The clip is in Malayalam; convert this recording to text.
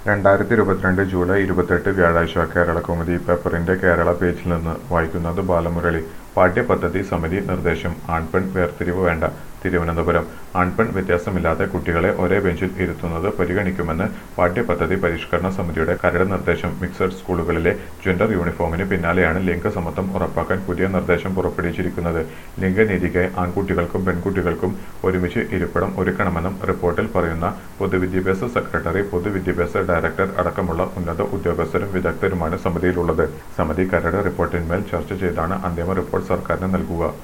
രണ്ടായിരത്തി ഇരുപത്തിരണ്ട് ജൂലൈ ഇരുപത്തെട്ട് വ്യാഴാഴ്ച കേരള കൗമുദി പേപ്പറിന്റെ കേരള പേജിൽ നിന്ന് വായിക്കുന്നത് ബാലമുരളി പാഠ്യപദ്ധതി സമിതി നിർദ്ദേശം ആൺപെൺ വേർതിരിവ് വേണ്ട തിരുവനന്തപുരം ആൺപെൺ വ്യത്യാസമില്ലാതെ കുട്ടികളെ ഒരേ ബെഞ്ചിൽ ഇരുത്തുന്നത് പരിഗണിക്കുമെന്ന് പാഠ്യപദ്ധതി പരിഷ്കരണ സമിതിയുടെ കരട് നിർദ്ദേശം മിക്സഡ് സ്കൂളുകളിലെ ജെൻഡർ യൂണിഫോമിന് പിന്നാലെയാണ് ലിംഗസമത്വം ഉറപ്പാക്കാൻ പുതിയ നിർദ്ദേശം പുറപ്പെടുവിച്ചിരിക്കുന്നത് ലിംഗനീതിക്കായി ആൺകുട്ടികൾക്കും പെൺകുട്ടികൾക്കും ഒരുമിച്ച് ഇരിപ്പിടം ഒരുക്കണമെന്നും റിപ്പോർട്ടിൽ പറയുന്ന പൊതുവിദ്യാഭ്യാസ സെക്രട്ടറി പൊതുവിദ്യാഭ്യാസ ഡയറക്ടർ അടക്കമുള്ള ഉന്നത ഉദ്യോഗസ്ഥരും വിദഗ്ധരുമാണ് സമിതിയിലുള്ളത് സമിതി കരട് റിപ്പോർട്ടിന്മേൽ ചർച്ച ചെയ്താണ് അന്തിമ റിപ്പോർട്ട് സർക്കാരിന് നൽകുക